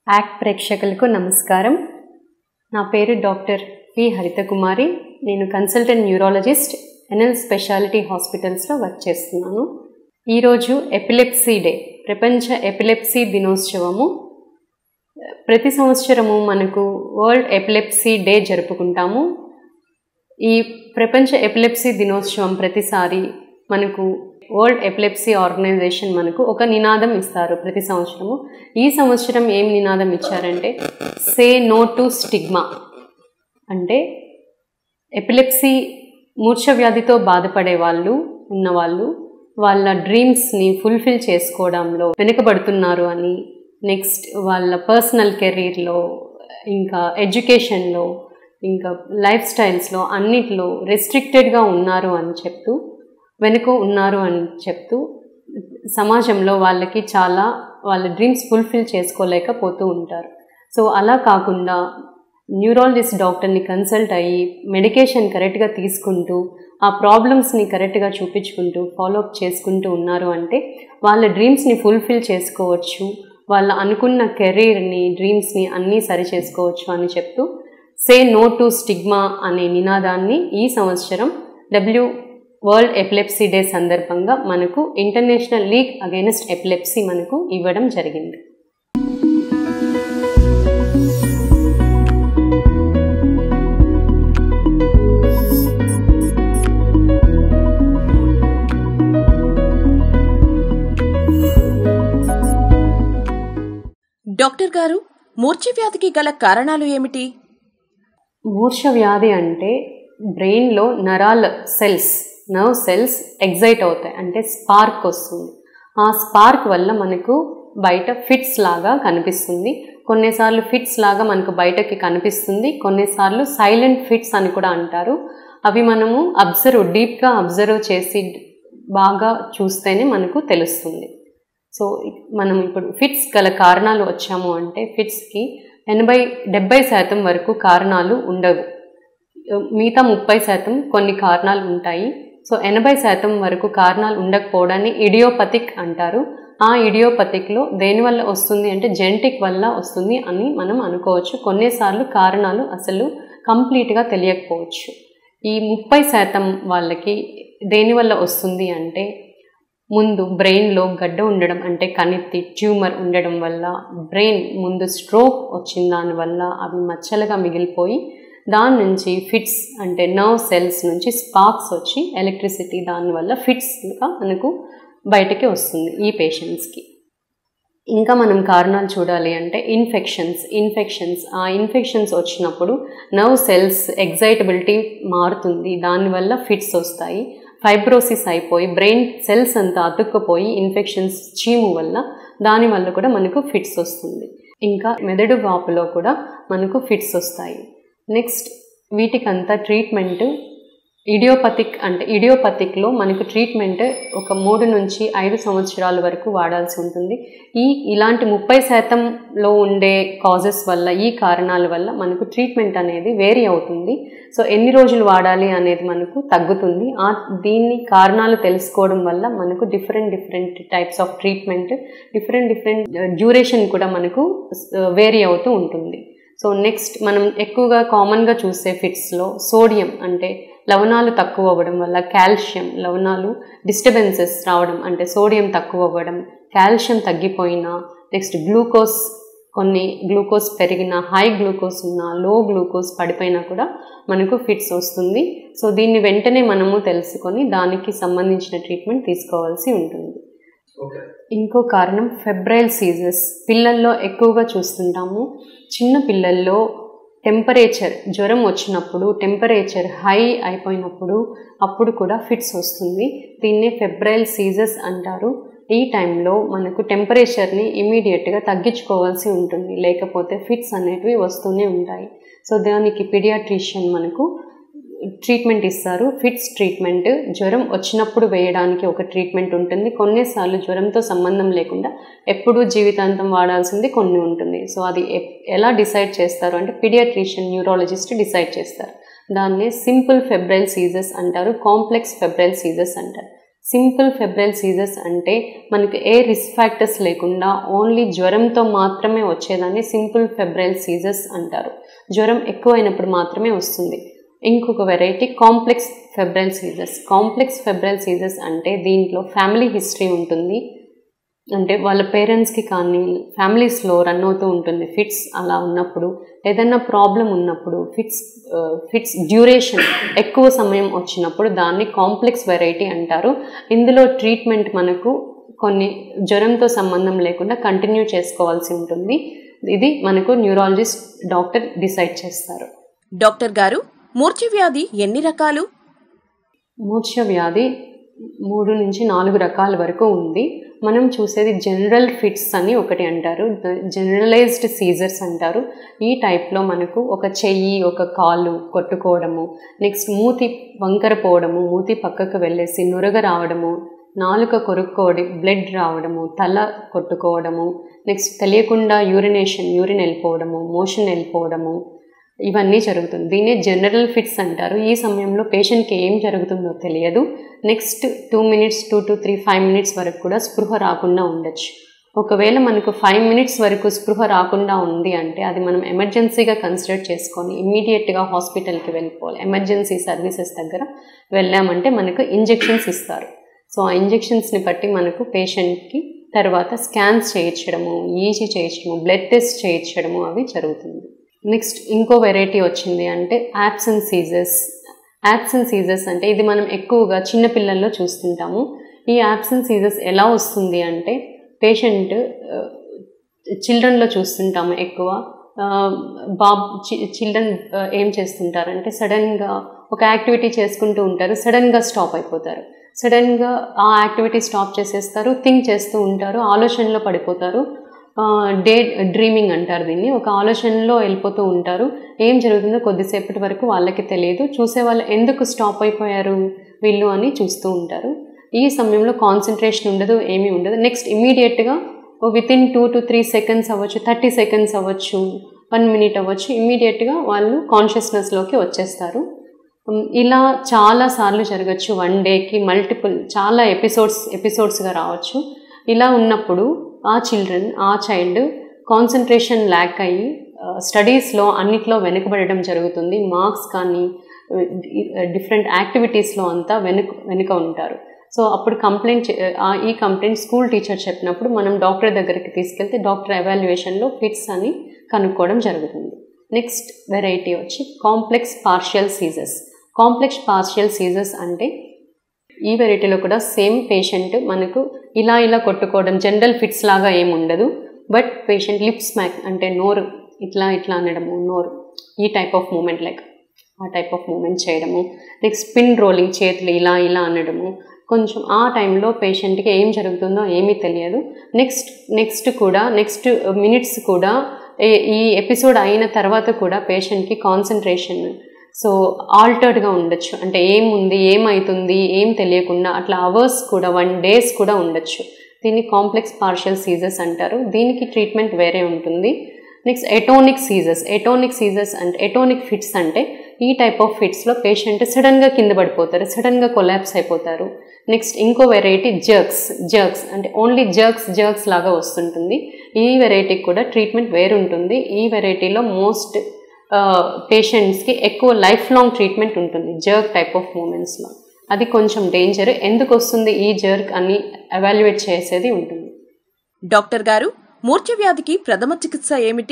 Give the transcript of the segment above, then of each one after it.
act ప్రేక్షకులకు నమస్కారం నా పేరు డాక్టర్ పి హరితకుమారి నేను కన్సల్టెంట్ న్యూరాలజిస్ట్ ఎన్ఎల్ స్పెషాలిటీ హాస్పిటల్స్లో వర్క్ చేస్తున్నాను ఈరోజు ఎపిలెప్సీ డే ప్రపంచ ఎపిలెప్సీ దినోత్సవము ప్రతి సంవత్సరము మనకు వరల్డ్ ఎపిలెప్సీ డే జరుపుకుంటాము ఈ ప్రపంచ ఎపిలెప్సీ దినోత్సవం ప్రతిసారి మనకు వరల్డ్ ఎపిలెప్సీ ఆర్గనైజేషన్ మనకు ఒక నినాదం ఇస్తారు ప్రతి సంవత్సరము ఈ సంవత్సరం ఏం నినాదం ఇచ్చారంటే సే నో టు స్టిగ్మా అంటే ఎపిలెప్సీ మూర్ఛ వ్యాధితో బాధపడే వాళ్ళు ఉన్నవాళ్ళు వాళ్ళ డ్రీమ్స్ని ఫుల్ఫిల్ చేసుకోవడంలో వెనుకబడుతున్నారు అని నెక్స్ట్ వాళ్ళ పర్సనల్ కెరీర్లో ఇంకా ఎడ్యుకేషన్లో ఇంకా లైఫ్ స్టైల్స్లో అన్నిట్లో రెస్ట్రిక్టెడ్గా ఉన్నారు అని చెప్తూ వెనుక ఉన్నారు అని చెప్తూ సమాజంలో వాళ్ళకి చాలా వాళ్ళ డ్రీమ్స్ ఫుల్ఫిల్ చేసుకోలేకపోతూ ఉంటారు సో అలా కాకుండా న్యూరాలజిస్ట్ డాక్టర్ని కన్సల్ట్ అయ్యి మెడికేషన్ కరెక్ట్గా తీసుకుంటూ ఆ ప్రాబ్లమ్స్ని కరెక్ట్గా చూపించుకుంటూ ఫాలోఅప్ చేసుకుంటూ ఉన్నారు అంటే వాళ్ళ డ్రీమ్స్ని ఫుల్ఫిల్ చేసుకోవచ్చు వాళ్ళ అనుకున్న కెరీర్ని డ్రీమ్స్ని అన్నీ సరి చేసుకోవచ్చు అని చెప్తూ సే నో టు స్టిగ్మా అనే నినాదాన్ని ఈ సంవత్సరం డబ్ల్యూ వరల్డ్ ఎపిలెప్సీ డే సందర్భంగా మనకు ఇంటర్నేషనల్ లీగ్ అగైనెస్ట్ ఎపిలెప్సీ మనకు ఇవ్వడం జరిగింది డాక్టర్ గారు మూర్ఛ వ్యాధికి గల కారణాలు ఏమిటి మూర్ఛ వ్యాధి అంటే బ్రెయిన్లో నరాల సెల్స్ నర్వ్ సెల్స్ ఎగ్జైట్ అవుతాయి అంటే స్పార్క్ వస్తుంది ఆ స్పార్క్ వల్ల మనకు బయట ఫిట్స్ లాగా కనిపిస్తుంది కొన్నిసార్లు ఫిట్స్ లాగా మనకు బయటకి కనిపిస్తుంది కొన్నిసార్లు సైలెంట్ ఫిట్స్ అని కూడా అంటారు అవి మనము అబ్జర్వ్ డీప్గా అబ్జర్వ్ చేసి బాగా చూస్తేనే మనకు తెలుస్తుంది సో మనం ఇప్పుడు ఫిట్స్ గల కారణాలు వచ్చాము అంటే ఫిట్స్కి ఎనభై డెబ్బై శాతం వరకు కారణాలు ఉండవు మిగతా ముప్పై శాతం కొన్ని కారణాలు ఉంటాయి సో ఎనభై శాతం వరకు కారణాలు ఉండకపోవడాన్ని ఇడియోపతిక్ అంటారు ఆ ఇడియోపతిక్లో దేనివల్ల వస్తుంది అంటే జెనటిక్ వల్ల వస్తుంది అని మనం అనుకోవచ్చు కొన్నిసార్లు కారణాలు అసలు కంప్లీట్గా తెలియకపోవచ్చు ఈ ముప్పై శాతం వాళ్ళకి దేనివల్ల వస్తుంది అంటే ముందు బ్రెయిన్లో గడ్డ ఉండడం అంటే కనెత్తి ట్యూమర్ ఉండడం వల్ల బ్రెయిన్ ముందు స్ట్రోక్ వచ్చిన దానివల్ల అవి మచ్చలుగా మిగిలిపోయి దాని నుంచి ఫిట్స్ అంటే నర్వ్ సెల్స్ నుంచి స్పార్క్స్ వచ్చి ఎలక్ట్రిసిటీ దానివల్ల ఫిట్స్గా మనకు బయటకి వస్తుంది ఈ పేషెంట్స్కి ఇంకా మనం కారణాలు చూడాలి అంటే ఇన్ఫెక్షన్స్ ఇన్ఫెక్షన్స్ ఆ ఇన్ఫెక్షన్స్ వచ్చినప్పుడు నర్వ్ సెల్స్ ఎగ్జైటబిలిటీ మారుతుంది దానివల్ల ఫిట్స్ వస్తాయి ఫైబ్రోసిస్ అయిపోయి బ్రెయిన్ సెల్స్ అంతా అతుక్కుపోయి ఇన్ఫెక్షన్స్ చీము వల్ల దానివల్ల కూడా మనకు ఫిట్స్ వస్తుంది ఇంకా మెదడు వాపులో కూడా మనకు ఫిట్స్ వస్తాయి నెక్స్ట్ వీటికంతా ట్రీట్మెంట్ ఇడియోపతిక్ అంటే ఇడియోపతిక్లో మనకు ట్రీట్మెంట్ ఒక మూడు నుంచి ఐదు సంవత్సరాల వరకు వాడాల్సి ఉంటుంది ఈ ఇలాంటి ముప్పై శాతంలో ఉండే కాజెస్ వల్ల ఈ కారణాల వల్ల మనకు ట్రీట్మెంట్ అనేది వేరీ అవుతుంది సో ఎన్ని రోజులు వాడాలి అనేది మనకు తగ్గుతుంది ఆ దీన్ని కారణాలు తెలుసుకోవడం వల్ల మనకు different different types of treatment different different duration కూడా మనకు వేరీ అవుతూ ఉంటుంది సో నెక్స్ట్ మనం ఎక్కువగా కామన్గా చూసే ఫిట్స్లో సోడియం అంటే లవణాలు తక్కువ అవ్వడం వల్ల కాల్షియం లవణాలు డిస్టర్బెన్సెస్ రావడం అంటే సోడియం తక్కువ అవ్వడం కాల్షియం తగ్గిపోయినా నెక్స్ట్ గ్లూకోజ్ కొన్ని గ్లూకోజ్ పెరిగిన హై గ్లూకోజ్ ఉన్న లో గ్లూకోజ్ పడిపోయినా కూడా మనకు ఫిట్స్ వస్తుంది సో దీన్ని వెంటనే మనము తెలుసుకొని దానికి సంబంధించిన ట్రీట్మెంట్ తీసుకోవాల్సి ఉంటుంది ఇంకో కారణం ఫెబ్రైల్ సీజర్స్ పిల్లల్లో ఎక్కువగా చూస్తుంటాము చిన్న పిల్లల్లో టెంపరేచర్ జ్వరం వచ్చినప్పుడు టెంపరేచర్ హై అయిపోయినప్పుడు అప్పుడు కూడా ఫిట్స్ వస్తుంది దీన్నే ఫెబ్రైల్ సీజర్స్ అంటారు ఈ టైంలో మనకు టెంపరేచర్ని ఇమీడియట్గా తగ్గించుకోవాల్సి ఉంటుంది లేకపోతే ఫిట్స్ అనేటివి వస్తూనే ఉంటాయి సో దానికి పిడియాట్రిషియన్ మనకు ట్రీట్మెంట్ ఇస్తారు ఫిట్స్ ట్రీట్మెంట్ జ్వరం వచ్చినప్పుడు వేయడానికి ఒక ట్రీట్మెంట్ ఉంటుంది కొన్నిసార్లు జ్వరంతో సంబంధం లేకుండా ఎప్పుడూ జీవితాంతం వాడాల్సింది కొన్ని ఉంటుంది సో అది ఎలా డిసైడ్ చేస్తారు అంటే పిడియాట్రిషియన్ న్యూరాలజిస్ట్ డిసైడ్ చేస్తారు దాన్నే సింపుల్ ఫెబ్రైల్ సీజర్స్ అంటారు కాంప్లెక్స్ ఫెబ్రైల్ సీజర్స్ అంటారు సింపుల్ ఫెబ్రైల్ సీజర్స్ అంటే మనకి ఏ రిస్క్ ఫ్యాక్టర్స్ లేకుండా ఓన్లీ జ్వరంతో మాత్రమే వచ్చేదాన్ని సింపుల్ ఫెబ్రైల్ సీజర్స్ అంటారు జ్వరం ఎక్కువైనప్పుడు మాత్రమే వస్తుంది ఇంకొక variety complex febrile seizures complex febrile seizures అంటే దీంట్లో ఫ్యామిలీ హిస్టరీ ఉంటుంది అంటే వాళ్ళ పేరెంట్స్కి కానీ ఫ్యామిలీస్లో రన్ అవుతూ ఉంటుంది ఫిట్స్ అలా ఉన్నప్పుడు ఏదైనా ప్రాబ్లం ఉన్నప్పుడు ఫిట్స్ ఫిట్స్ డ్యూరేషన్ ఎక్కువ సమయం వచ్చినప్పుడు దాన్ని కాంప్లెక్స్ వెరైటీ అంటారు ఇందులో ట్రీట్మెంట్ మనకు కొన్ని జ్వరంతో సంబంధం లేకుండా కంటిన్యూ చేసుకోవాల్సి ఉంటుంది ఇది మనకు న్యూరాలజిస్ట్ డాక్టర్ డిసైడ్ చేస్తారు డాక్టర్ గారు మూర్ఛ వ్యాధి ఎన్ని రకాలు మూర్ఛ వ్యాధి మూడు నుంచి నాలుగు రకాల వరకు ఉంది మనం చూసేది జనరల్ ఫిట్స్ అని ఒకటి అంటారు జనరలైజ్డ్ సీజర్స్ అంటారు ఈ టైప్లో మనకు ఒక చెయ్యి ఒక కాలు కొట్టుకోవడము నెక్స్ట్ మూతి వంకర పోవడము మూతి పక్కకు వెళ్ళేసి నురగ రావడము నాలుక కొరుక్కోవడం బ్లడ్ రావడము తల కొట్టుకోవడము నెక్స్ట్ తెలియకుండా యూరినేషన్ యూరిన్ వెళ్ళిపోవడము మోషన్ వెళ్ళిపోవడము ఇవన్నీ జరుగుతుంది దీన్నే జనరల్ ఫిట్స్ అంటారు ఈ సమయంలో పేషెంట్కి ఏం జరుగుతుందో తెలియదు next two minutes two to three five minutes వరకు కూడా స్పృహ రాకుండా ఉండొచ్చు ఒకవేళ మనకు ఫైవ్ మినిట్స్ వరకు స్పృహ రాకుండా ఉంది అంటే అది మనం ఎమర్జెన్సీగా కన్సిడర్ చేసుకొని ఇమ్మీడియట్గా హాస్పిటల్కి వెళ్ళిపోవాలి ఎమర్జెన్సీ సర్వీసెస్ దగ్గర వెళ్ళామంటే మనకు ఇంజెక్షన్స్ ఇస్తారు సో ఆ ఇంజెక్షన్స్ని బట్టి మనకు పేషెంట్కి తర్వాత స్కాన్స్ చేయించడము ఈజీ చేయించడము బ్లడ్ టెస్ట్ చేయించడము అవి జరుగుతుంది నెక్స్ట్ ఇంకో వెరైటీ వచ్చింది అంటే యాప్సన్ సీజర్స్ యాప్సన్ సీజర్స్ అంటే ఇది మనం ఎక్కువగా చిన్నపిల్లల్లో చూస్తుంటాము ఈ యాప్సన్ సీజర్స్ ఎలా వస్తుంది అంటే పేషెంట్ చిల్డ్రన్లో చూస్తుంటాము ఎక్కువ బాబ్ చిల్డ్రన్ ఏం చేస్తుంటారంటే సడన్గా ఒక యాక్టివిటీ చేసుకుంటూ ఉంటారు సడన్గా స్టాప్ అయిపోతారు సడన్గా ఆ యాక్టివిటీ స్టాప్ చేసేస్తారు థింక్ చేస్తూ ఉంటారు ఆలోచనలో పడిపోతారు డే డ్రీమింగ్ అంటారు దీన్ని ఒక ఆలోచనలో వెళ్ళిపోతూ ఉంటారు ఏం జరుగుతుందో కొద్దిసేపటి వరకు వాళ్ళకి తెలియదు చూసే వాళ్ళు ఎందుకు స్టాప్ అయిపోయారు వీళ్ళు అని చూస్తూ ఉంటారు ఈ సమయంలో కాన్సన్ట్రేషన్ ఉండదు ఏమీ ఉండదు నెక్స్ట్ ఇమీడియట్గా within two to three seconds అవ్వచ్చు థర్టీ సెకండ్స్ అవ్వచ్చు వన్ మినిట్ అవ్వచ్చు ఇమీడియట్గా వాళ్ళు కాన్షియస్నెస్లోకి వచ్చేస్తారు ఇలా చాలా సార్లు జరగచ్చు వన్ డేకి మల్టిపుల్ చాలా ఎపిసోడ్స్ ఎపిసోడ్స్గా రావచ్చు ఇలా ఉన్నప్పుడు ఆ చిల్డ్రన్ ఆ చైల్డ్ కాన్సన్ట్రేషన్ ల్యాక్ అయ్యి స్టడీస్లో అన్నిట్లో వెనుకబడడం జరుగుతుంది మార్క్స్ కానీ డిఫరెంట్ యాక్టివిటీస్లో అంతా వెనుక వెనుక ఉంటారు సో అప్పుడు కంప్లైంట్ ఈ కంప్లైంట్ స్కూల్ టీచర్ చెప్పినప్పుడు మనం డాక్టర్ దగ్గరికి తీసుకెళ్తే డాక్టర్ ఎవాల్యుయేషన్లో ఫిట్స్ అని కనుక్కోవడం జరుగుతుంది నెక్స్ట్ వెరైటీ వచ్చి complex partial seizures complex partial seizures అంటే ఈ వెరైటీలో కూడా సేమ్ పేషెంట్ మనకు ఇలా ఇలా కొట్టుకోవడం జనరల్ ఫిట్స్ లాగా ఏమి ఉండదు బట్ పేషెంట్ లిప్ స్మాక్ అంటే నోరు ఇట్లా ఇట్లా అనడము నోరు ఈ టైప్ ఆఫ్ మూమెంట్ లైక్ ఆ టైప్ ఆఫ్ మూమెంట్ చేయడము నెక్స్ట్ స్పిన్ రోలింగ్ చేతులు ఇలా ఇలా అనడము కొంచెం ఆ టైంలో పేషెంట్కి ఏం జరుగుతుందో ఏమీ తెలియదు నెక్స్ట్ నెక్స్ట్ కూడా నెక్స్ట్ మినిట్స్ కూడా ఈ ఎపిసోడ్ అయిన తర్వాత కూడా పేషెంట్కి కాన్సన్ట్రేషన్ సో ఆల్టర్డ్గా ఉండొచ్చు అంటే ఏముంది ఏమవుతుంది ఏం తెలియకుండా అట్లా అవర్స్ కూడా వన్ డేస్ కూడా ఉండొచ్చు దీన్ని కాంప్లెక్స్ పార్షియల్ సీజర్స్ అంటారు దీనికి ట్రీట్మెంట్ వేరే ఉంటుంది next atonic seizures atonic seizures అంటే ఎటోనిక్ ఫిట్స్ అంటే ఈ టైప్ ఆఫ్ ఫిట్స్లో పేషెంట్ సడన్గా కింద పడిపోతారు సడన్గా కొలాప్స్ అయిపోతారు నెక్స్ట్ ఇంకో వెరైటీ జర్క్స్ జర్క్స్ అంటే ఓన్లీ జర్క్స్ జర్క్స్ లాగా వస్తుంటుంది ఈ వెరైటీకి కూడా ట్రీట్మెంట్ వేరుంటుంది ఈ వెరైటీలో మోస్ట్ పేషెంట్స్కి ఎక్కువ లైఫ్ లాంగ్ ట్రీట్మెంట్ ఉంటుంది జర్క్ టైప్ ఆఫ్ మూమెంట్స్లో అది కొంచెం డేంజర్ ఎందుకు వస్తుంది ఈ జర్క్ అని ఎవాల్యుయేట్ చేసేది ఉంటుంది డాక్టర్ గారు మూర్ఛ వ్యాధికి ప్రథమ చికిత్స ఏమిటి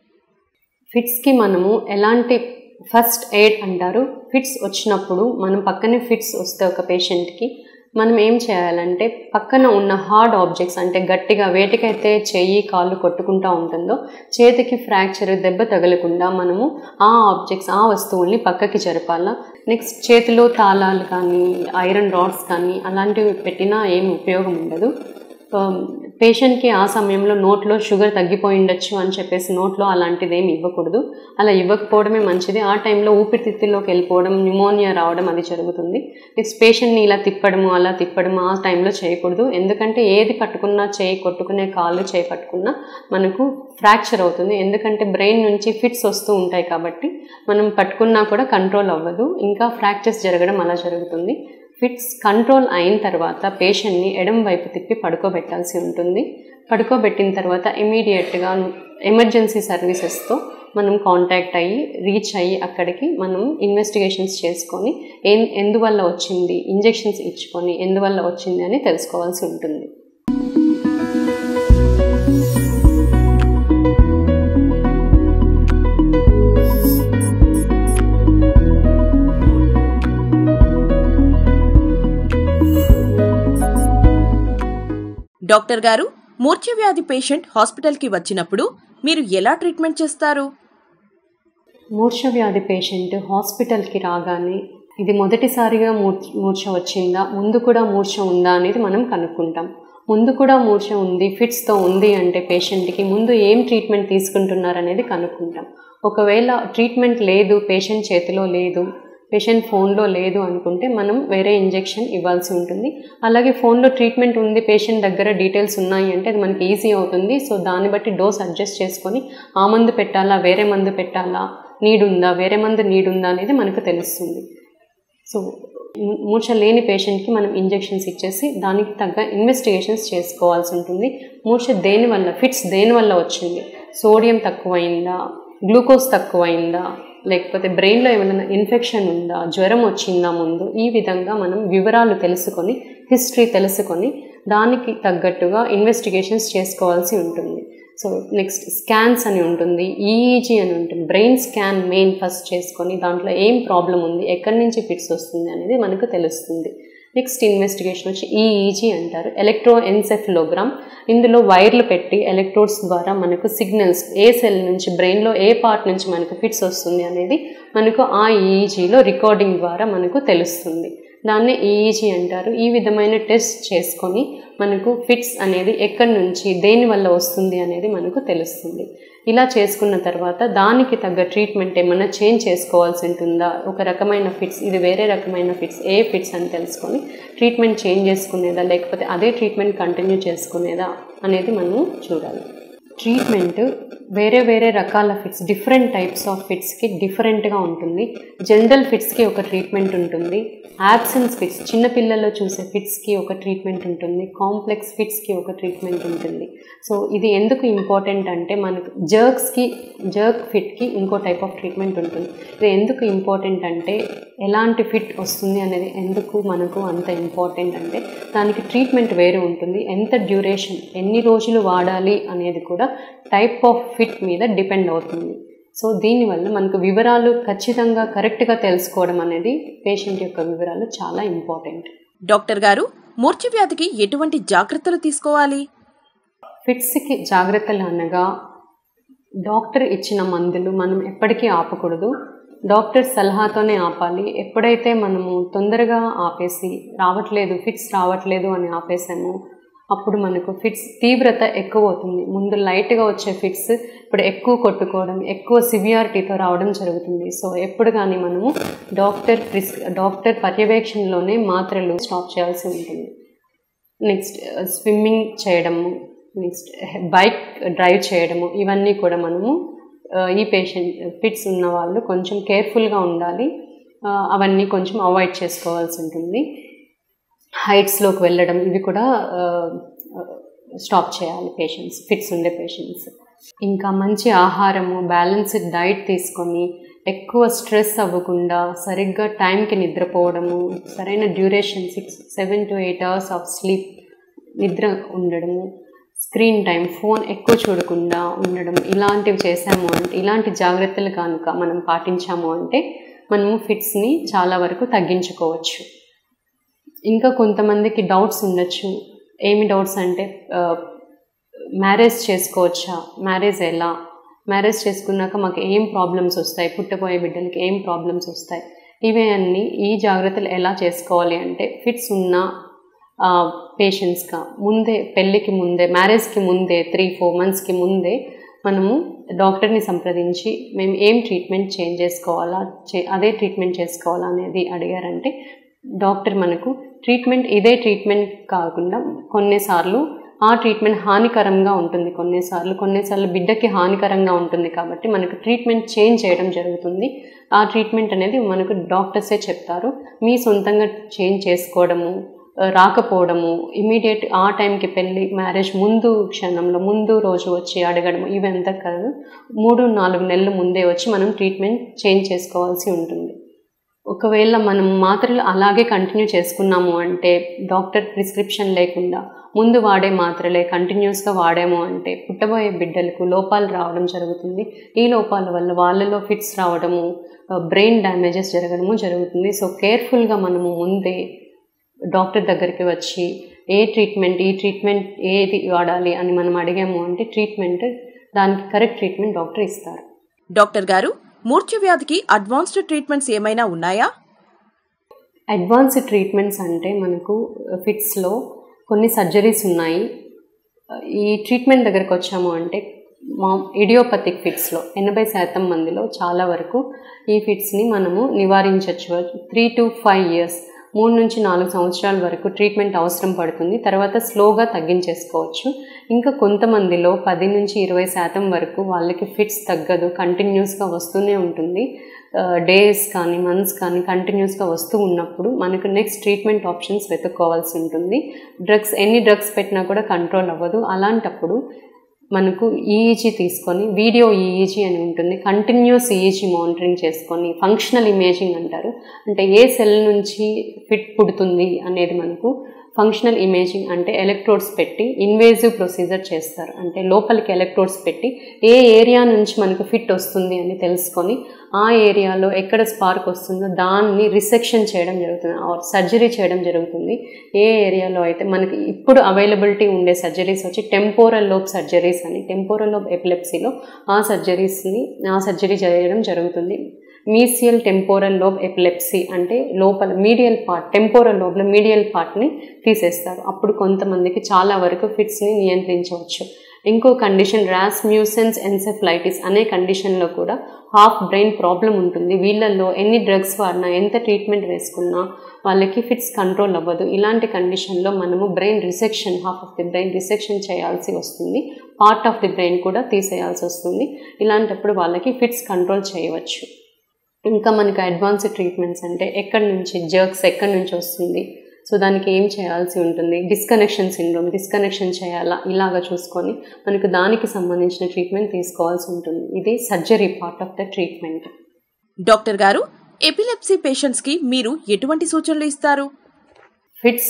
ఫిట్స్కి మనము ఎలాంటి ఫస్ట్ ఎయిడ్ అంటారు ఫిట్స్ వచ్చినప్పుడు మనం పక్కనే ఫిట్స్ వస్తే ఒక పేషెంట్కి మనం ఏం చేయాలంటే పక్కన ఉన్న హార్డ్ ఆబ్జెక్ట్స్ అంటే గట్టిగా వేటికైతే చెయ్యి కాళ్ళు కొట్టుకుంటూ ఉంటుందో చేతికి ఫ్రాక్చర్ దెబ్బ తగలకుండా మనము ఆ ఆబ్జెక్ట్స్ ఆ వస్తువుల్ని పక్కకి జరపాలా నెక్స్ట్ చేతిలో తాళాలు కానీ ఐరన్ రాడ్స్ కానీ అలాంటివి పెట్టినా ఏం ఉపయోగం ఉండదు పేషెంట్కి ఆ సమయంలో నోట్లో షుగర్ తగ్గిపోయి ఉండొచ్చు అని చెప్పేసి నోట్లో అలాంటిది ఏమి ఇవ్వకూడదు అలా ఇవ్వకపోవడమే మంచిది ఆ టైంలో ఊపిరితిత్తుల్లోకి వెళ్ళిపోవడం న్యూమోనియా రావడం అది జరుగుతుంది నెక్స్ట్ పేషెంట్ని ఇలా తిప్పడము అలా తిప్పడము ఆ టైంలో చేయకూడదు ఎందుకంటే ఏది పట్టుకున్నా చేయి కొట్టుకునే కాళ్ళు చేయి పట్టుకున్నా మనకు ఫ్రాక్చర్ అవుతుంది ఎందుకంటే బ్రెయిన్ నుంచి ఫిట్స్ వస్తూ ఉంటాయి కాబట్టి మనం పట్టుకున్నా కూడా కంట్రోల్ అవ్వదు ఇంకా ఫ్రాక్చర్స్ జరగడం అలా జరుగుతుంది ఫిట్స్ కంట్రోల్ అయిన తర్వాత పేషెంట్ని ఎడం వైపు తిప్పి పడుకోబెట్టాల్సి ఉంటుంది పడుకోబెట్టిన తర్వాత ఇమీడియట్గా ఎమర్జెన్సీ సర్వీసెస్తో మనం కాంటాక్ట్ అయ్యి రీచ్ అయ్యి అక్కడికి మనం ఇన్వెస్టిగేషన్స్ చేసుకొని ఏం ఎందువల్ల వచ్చింది ఇంజెక్షన్స్ ఇచ్చుకొని ఎందువల్ల వచ్చింది అని తెలుసుకోవాల్సి ఉంటుంది డాక్టర్ గారు మూర్ఛ వ్యాధి పేషెంట్ హాస్పిటల్కి వచ్చినప్పుడు మీరు ఎలా ట్రీట్మెంట్ చేస్తారు మూర్ఛ వ్యాధి పేషెంట్ హాస్పిటల్కి రాగానే ఇది మొదటిసారిగా మూర్ఛ మూర్ఛ వచ్చిందా ముందు కూడా మూర్ఛ ఉందా అనేది మనం కనుక్కుంటాం ముందు కూడా మూర్ఛ ఉంది ఫిట్స్తో ఉంది అంటే పేషెంట్కి ముందు ఏం ట్రీట్మెంట్ తీసుకుంటున్నారు అనేది కనుక్కుంటాం ఒకవేళ ట్రీట్మెంట్ లేదు పేషెంట్ చేతిలో లేదు పేషెంట్ ఫోన్లో లేదు అనుకుంటే మనం వేరే ఇంజెక్షన్ ఇవ్వాల్సి ఉంటుంది అలాగే ఫోన్లో ట్రీట్మెంట్ ఉంది పేషెంట్ దగ్గర డీటెయిల్స్ ఉన్నాయి అంటే అది మనకి ఈజీ అవుతుంది సో దాన్ని బట్టి డోస్ అడ్జస్ట్ చేసుకొని ఆ మందు పెట్టాలా వేరే మందు పెట్టాలా నీడ్ ఉందా వేరే మందు నీడ్ ఉందా అనేది మనకు తెలుస్తుంది సో మూర్ఛ లేని పేషెంట్కి మనం ఇంజెక్షన్స్ ఇచ్చేసి దానికి తగ్గ ఇన్వెస్టిగేషన్స్ చేసుకోవాల్సి ఉంటుంది మూర్ఛ దేనివల్ల ఫిట్స్ దేనివల్ల వచ్చింది సోడియం తక్కువైందా గ్లూకోజ్ తక్కువైందా లేకపోతే బ్రెయిన్లో ఏమైనా ఇన్ఫెక్షన్ ఉందా జ్వరం వచ్చిందా ముందు ఈ విధంగా మనం వివరాలు తెలుసుకొని హిస్టరీ తెలుసుకొని దానికి తగ్గట్టుగా ఇన్వెస్టిగేషన్స్ చేసుకోవాల్సి ఉంటుంది సో నెక్స్ట్ స్కాన్స్ అని ఉంటుంది ఈఈజీ అని ఉంటుంది బ్రెయిన్ స్కాన్ మెయిన్ ఫస్ట్ చేసుకొని దాంట్లో ఏం ప్రాబ్లం ఉంది ఎక్కడి నుంచి ఫిట్స్ వస్తుంది అనేది మనకు తెలుస్తుంది నెక్స్ట్ ఇన్వెస్టిగేషన్ వచ్చి ఈఈజీ అంటారు ఎలక్ట్రో ఎన్సెఫ్లోగ్రామ్ ఇందులో వైర్లు పెట్టి ఎలక్ట్రోడ్స్ ద్వారా మనకు సిగ్నల్స్ ఏ సెల్ నుంచి బ్రెయిన్లో ఏ పార్ట్ నుంచి మనకు ఫిట్స్ వస్తుంది అనేది మనకు ఆ ఈఈజీలో రికార్డింగ్ ద్వారా మనకు తెలుస్తుంది దాన్నే ఈఈజీ అంటారు ఈ విధమైన టెస్ట్ చేసుకొని మనకు ఫిట్స్ అనేది ఎక్కడి నుంచి దేని వల్ల వస్తుంది అనేది మనకు తెలుస్తుంది ఇలా చేసుకున్న తర్వాత దానికి తగ్గ ట్రీట్మెంట్ ఏమైనా చేంజ్ చేసుకోవాల్సి ఉంటుందా ఒక రకమైన ఫిట్స్ ఇది వేరే రకమైన ఫిట్స్ ఏ ఫిట్స్ అని తెలుసుకొని ట్రీట్మెంట్ చేంజ్ చేసుకునేదా లేకపోతే అదే ట్రీట్మెంట్ కంటిన్యూ చేసుకునేదా అనేది మనము చూడాలి ట్రీట్మెంట్ వేరే వేరే రకాల ఫిట్స్ డిఫరెంట్ టైప్స్ ఆఫ్ ఫిట్స్కి డిఫరెంట్గా ఉంటుంది జనరల్ ఫిట్స్కి ఒక ట్రీట్మెంట్ ఉంటుంది యాబ్సెన్స్ ఫిట్స్ చిన్నపిల్లల్లో చూసే ఫిట్స్కి ఒక ట్రీట్మెంట్ ఉంటుంది కాంప్లెక్స్ ఫిట్స్కి ఒక ట్రీట్మెంట్ ఉంటుంది సో ఇది ఎందుకు ఇంపార్టెంట్ అంటే మనకు జర్క్స్కి జర్క్ ఫిట్కి ఇంకో టైప్ ఆఫ్ ట్రీట్మెంట్ ఉంటుంది ఇది ఎందుకు ఇంపార్టెంట్ అంటే ఎలాంటి ఫిట్ వస్తుంది అనేది ఎందుకు మనకు అంత ఇంపార్టెంట్ అంటే దానికి ట్రీట్మెంట్ వేరే ఉంటుంది ఎంత డ్యూరేషన్ ఎన్ని రోజులు వాడాలి అనేది కూడా టైప్ ఆఫ్ ఫిట్ మీద డిపెండ్ అవుతుంది సో దీనివల్ల మనకు వివరాలు ఖచ్చితంగా కరెక్ట్గా తెలుసుకోవడం అనేది పేషెంట్ యొక్క వివరాలు చాలా ఇంపార్టెంట్ డాక్టర్ గారు మూర్ఛ వ్యాధికి ఎటువంటి జాగ్రత్తలు తీసుకోవాలి ఫిట్స్కి జాగ్రత్తలు అనగా డాక్టర్ ఇచ్చిన మందులు మనం ఎప్పటికీ ఆపకూడదు డాక్టర్ సలహాతోనే ఆపాలి ఎప్పుడైతే మనము తొందరగా ఆపేసి రావట్లేదు ఫిట్స్ రావట్లేదు అని ఆపేసామో అప్పుడు మనకు ఫిట్స్ తీవ్రత ఎక్కువ అవుతుంది ముందు లైట్గా వచ్చే ఫిట్స్ ఇప్పుడు ఎక్కువ కొట్టుకోవడం ఎక్కువ సివియారిటీతో రావడం జరుగుతుంది సో ఎప్పుడు కానీ మనము డాక్టర్ ప్రిస్ డాక్టర్ పర్యవేక్షణలోనే మాత్రలు స్టాప్ చేయాల్సి ఉంటుంది నెక్స్ట్ స్విమ్మింగ్ చేయడము నెక్స్ట్ బైక్ డ్రైవ్ చేయడము ఇవన్నీ కూడా మనము ఈ పేషెంట్ ఫిట్స్ ఉన్న వాళ్ళు కొంచెం కేర్ఫుల్గా ఉండాలి అవన్నీ కొంచెం అవాయిడ్ చేసుకోవాల్సి ఉంటుంది హైట్స్లోకి వెళ్ళడం ఇవి కూడా స్టాప్ చేయాలి పేషెంట్స్ ఫిట్స్ ఉండే పేషెంట్స్ ఇంకా మంచి ఆహారము బ్యాలెన్స్డ్ డైట్ తీసుకొని ఎక్కువ స్ట్రెస్ అవ్వకుండా సరిగ్గా టైంకి నిద్రపోవడము సరైన duration six seven to eight hours of sleep నిద్ర ఉండడము స్క్రీన్ టైం ఫోన్ ఎక్కువ చూడకుండా ఉండడం ఇలాంటివి చేసాము అంటే ఇలాంటి జాగ్రత్తలు కనుక మనం పాటించాము అంటే మనము ఫిట్స్ని చాలా వరకు తగ్గించుకోవచ్చు ఇంకా కొంతమందికి డౌట్స్ ఉండొచ్చు ఏమి డౌట్స్ అంటే మ్యారేజ్ చేసుకోవచ్చా మ్యారేజ్ ఎలా మ్యారేజ్ చేసుకున్నాక మాకు ఏం ప్రాబ్లమ్స్ వస్తాయి పుట్టబోయే బిడ్డలకి ఏం ప్రాబ్లమ్స్ వస్తాయి ఇవే అన్నీ ఈ జాగ్రత్తలు ఎలా చేసుకోవాలి అంటే ఫిట్స్ ఉన్న పేషెంట్స్గా ముందే పెళ్ళికి ముందే మ్యారేజ్కి ముందే త్రీ ఫోర్ మంత్స్కి ముందే మనము డాక్టర్ని సంప్రదించి మేము ఏం ట్రీట్మెంట్ చేంజ్ చేసుకోవాలా చే అదే ట్రీట్మెంట్ చేసుకోవాలా అనేది అడిగారంటే డాక్టర్ మనకు ట్రీట్మెంట్ ఇదే ట్రీట్మెంట్ కాకుండా కొన్నిసార్లు ఆ ట్రీట్మెంట్ హానికరంగా ఉంటుంది కొన్నిసార్లు కొన్నిసార్లు బిడ్డకి హానికరంగా ఉంటుంది కాబట్టి మనకు ట్రీట్మెంట్ చేంజ్ చేయడం జరుగుతుంది ఆ ట్రీట్మెంట్ అనేది మనకు డాక్టర్సే చెప్తారు మీ సొంతంగా చేంజ్ చేసుకోవడము ఆ, రాకపోవడము ఇమీడియట్ ఆ టైంకి పెళ్ళి మ్యారేజ్ ముందు క్షణంలో ముందు రోజు వచ్చి అడగడము ఇవంతా కాదు మూడు నాలుగు నెలల ముందే వచ్చి మనం ట్రీట్మెంట్ చేంజ్ చేసుకోవాల్సి ఉంటుంది ఒకవేళ మనం మాత్రలు అలాగే కంటిన్యూ చేసుకున్నాము అంటే డాక్టర్ ప్రిస్క్రిప్షన్ లేకుండా ముందు వాడే మాత్రలే కంటిన్యూస్గా వాడాము అంటే పుట్టబోయే బిడ్డలకు లోపాలు రావడం జరుగుతుంది ఈ లోపాల వల్ల వాళ్ళలో ఫిట్స్ రావడము బ్రెయిన్ డ్యామేజెస్ జరగడము జరుగుతుంది సో కేర్ఫుల్గా మనము ముందే డాక్టర్ దగ్గరికి వచ్చి ఏ ట్రీట్మెంట్ ఈ ట్రీట్మెంట్ ఏది వాడాలి అని మనం అడిగాము అంటే ట్రీట్మెంట్ దానికి కరెక్ట్ ట్రీట్మెంట్ డాక్టర్ ఇస్తారు డాక్టర్ గారు మూర్ఛ వ్యాధికి అడ్వాన్స్డ్ ట్రీట్మెంట్స్ ఏమైనా ఉన్నాయా అడ్వాన్స్డ్ ట్రీట్మెంట్స్ అంటే మనకు ఫిట్స్లో కొన్ని సర్జరీస్ ఉన్నాయి ఈ ట్రీట్మెంట్ దగ్గరకు వచ్చాము అంటే మా ఇడియోపతిక్ ఫిట్స్లో ఎనభై శాతం మందిలో చాలా వరకు ఈ ఫిట్స్ని మనము నివారించవచ్చు త్రీ టు ఫైవ్ ఇయర్స్ మూడు నుంచి నాలుగు సంవత్సరాల వరకు ట్రీట్మెంట్ అవసరం పడుతుంది తర్వాత స్లోగా తగ్గించేసుకోవచ్చు ఇంకా కొంతమందిలో పది నుంచి ఇరవై శాతం వరకు వాళ్ళకి ఫిట్స్ తగ్గదు కంటిన్యూస్గా వస్తూనే ఉంటుంది డేస్ కానీ మంత్స్ కానీ కంటిన్యూస్గా వస్తూ ఉన్నప్పుడు మనకు నెక్స్ట్ ట్రీట్మెంట్ ఆప్షన్స్ వెతుక్కోవాల్సి ఉంటుంది డ్రగ్స్ ఎన్ని డ్రగ్స్ పెట్టినా కూడా కంట్రోల్ అవ్వదు అలాంటప్పుడు మనకు ఈఈజీ తీసుకొని వీడియో ఈఈజీ అని ఉంటుంది కంటిన్యూస్ ఈఈజీ మానిటరింగ్ చేసుకొని ఫంక్షనల్ ఇమేజింగ్ అంటారు అంటే ఏ సెల్ నుంచి ఫిట్ పుడుతుంది అనేది మనకు ఫంక్షనల్ ఇమేజింగ్ అంటే ఎలక్ట్రోడ్స్ పెట్టి ఇన్వేజివ్ ప్రొసీజర్ చేస్తారు అంటే లోపలికి ఎలక్ట్రోడ్స్ పెట్టి ఏ ఏరియా నుంచి మనకు ఫిట్ వస్తుంది అని తెలుసుకొని ఆ ఏరియాలో ఎక్కడ స్పార్క్ వస్తుందో దాన్ని రిసెక్షన్ చేయడం జరుగుతుంది సర్జరీ చేయడం జరుగుతుంది ఏ ఏరియాలో అయితే మనకి ఇప్పుడు అవైలబిలిటీ ఉండే సర్జరీస్ వచ్చి టెంపోరల్ లోబ్ సర్జరీస్ అని టెంపోరల్ లోబ్ ఎపిలెప్సీలో ఆ సర్జరీస్ని ఆ సర్జరీ చేయడం జరుగుతుంది మీసియల్ టెంపోరల్ లోబ్ ఎపిలెప్సీ అంటే లోపల మీడియల్ పార్ట్ టెంపోరల్ లోబ్లో మీడియల్ పార్ట్ని తీసేస్తారు అప్పుడు కొంతమందికి చాలా వరకు ఫిట్స్ని నియంత్రించవచ్చు ఇంకో కండిషన్ ర్యాస్ మ్యూసెన్స్ ఎన్సెఫ్లైటిస్ అనే కండిషన్లో కూడా హాఫ్ బ్రెయిన్ ప్రాబ్లం ఉంటుంది వీళ్ళల్లో ఎన్ని డ్రగ్స్ వాడినా ఎంత ట్రీట్మెంట్ వేసుకున్నా వాళ్ళకి ఫిట్స్ కంట్రోల్ అవ్వదు ఇలాంటి కండిషన్లో మనము brain resection half of the brain resection చేయాల్సి వస్తుంది పార్ట్ ఆఫ్ ది బ్రెయిన్ కూడా తీసేయాల్సి వస్తుంది ఇలాంటప్పుడు వాళ్ళకి ఫిట్స్ కంట్రోల్ చేయవచ్చు ఇంకా మనకి అడ్వాన్స్డ్ ట్రీట్మెంట్స్ అంటే ఎక్కడి నుంచి జర్క్స్ ఎక్కడి నుంచి వస్తుంది సో దానికి ఏం చేయాల్సి ఉంటుంది డిస్కనెక్షన్ సిండ్రోమ్ డిస్కనెక్షన్ చేయాలా ఇలాగా చూసుకొని మనకు దానికి సంబంధించిన ట్రీట్మెంట్ తీసుకోవాల్సి ఉంటుంది ఇది surgery part of the treatment doctor గారు ఎపిలెప్సీ పేషెంట్స్ కి మీరు ఎటువంటి సూచనలు ఇస్తారు ఫిట్స్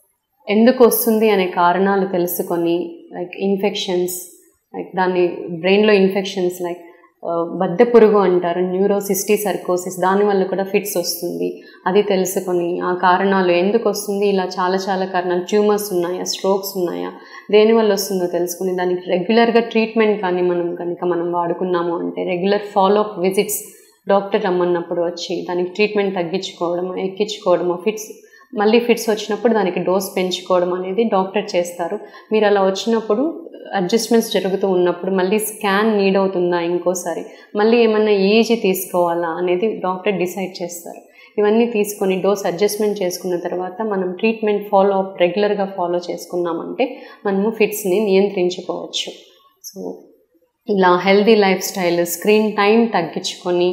ఎందుకు వస్తుంది అనే కారణాలు తెలుసుకొని లైక్ ఇన్ఫెక్షన్స్ లైక్ దాన్ని బ్రెయిన్లో ఇన్ఫెక్షన్స్ లైక్ బద్దె పురుగు అంటారు న్యూరోసిస్టీ సర్కోసిస్ దానివల్ల కూడా ఫిట్స్ వస్తుంది అది తెలుసుకొని ఆ కారణాలు ఎందుకు వస్తుంది ఇలా చాలా చాలా కారణాలు ట్యూమర్స్ ఉన్నాయా స్ట్రోక్స్ ఉన్నాయా దేనివల్ల వస్తుందో తెలుసుకుని దానికి రెగ్యులర్గా ట్రీట్మెంట్ కానీ మనం కనుక మనం వాడుకున్నాము అంటే రెగ్యులర్ ఫాలోఅప్ విజిట్స్ డాక్టర్ రమ్మన్నప్పుడు వచ్చి దానికి ట్రీట్మెంట్ తగ్గించుకోవడము ఎక్కించుకోవడము ఫిట్స్ మళ్ళీ ఫిట్స్ వచ్చినప్పుడు దానికి డోస్ పెంచుకోవడం అనేది డాక్టర్ చేస్తారు మీరు అలా వచ్చినప్పుడు అడ్జస్ట్మెంట్స్ జరుగుతూ ఉన్నప్పుడు మళ్ళీ స్కాన్ నీడ్ అవుతుందా ఇంకోసారి మళ్ళీ ఏమన్నా ఈజీ తీసుకోవాలా అనేది డాక్టర్ డిసైడ్ చేస్తారు ఇవన్నీ తీసుకొని డోస్ అడ్జస్ట్మెంట్ చేసుకున్న తర్వాత మనం ట్రీట్మెంట్ ఫాలో అప్ రెగ్యులర్గా ఫాలో చేసుకున్నామంటే మనము ఫిట్స్ని నియంత్రించుకోవచ్చు సో ఇలా healthy lifestyle screen time తగ్గించుకొని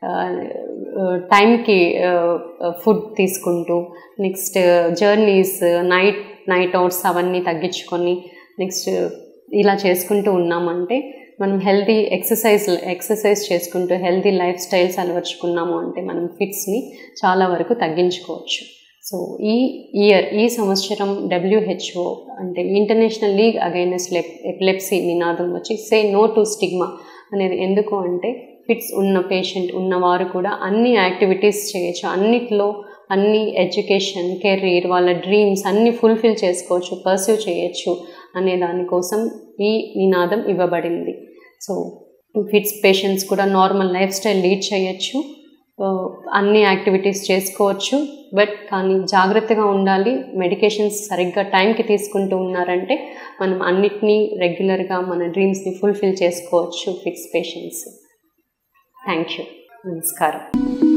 టైంకి ఫుడ్ తీసుకుంటూ next journeys night night outs అవన్నీ తగ్గించుకొని నెక్స్ట్ ఇలా చేసుకుంటూ ఉన్నామంటే మనం హెల్తీ ఎక్సర్సైజ్ ఎక్సర్సైజ్ చేసుకుంటూ హెల్తీ లైఫ్ స్టైల్స్ అలవర్చుకున్నాము అంటే మనం ఫిట్స్ని చాలా వరకు తగ్గించుకోవచ్చు సో ఈ ఇయర్ ఈ సంవత్సరం డబ్ల్యూహెచ్ఓ అంటే ఇంటర్నేషనల్ లీగ్ అగైనెస్ట్ ఎపిలెప్సీ నినాదం వచ్చి సే నో టు స్టిగ్మా అనేది ఎందుకు అంటే ఫిట్స్ ఉన్న పేషెంట్ ఉన్నవారు కూడా అన్ని యాక్టివిటీస్ చేయొచ్చు అన్నిట్లో అన్ని ఎడ్యుకేషన్ కెరీర్ వాళ్ళ డ్రీమ్స్ అన్ని ఫుల్ఫిల్ చేసుకోవచ్చు పర్సూ చేయొచ్చు అనే దానికోసం ఈ నినాదం ఇవ్వబడింది సో ఫిట్స్ పేషెంట్స్ కూడా నార్మల్ లైఫ్ స్టైల్ లీడ్ చేయొచ్చు అన్ని యాక్టివిటీస్ చేసుకోవచ్చు బట్ కానీ జాగ్రత్తగా ఉండాలి మెడికేషన్స్ సరిగ్గా టైంకి తీసుకుంటూ ఉన్నారంటే మనం అన్నిటినీ రెగ్యులర్గా మన డ్రీమ్స్ని ఫుల్ఫిల్ చేసుకోవచ్చు ఫిట్స్ పేషెంట్స్ థ్యాంక్ యూ నమస్కారం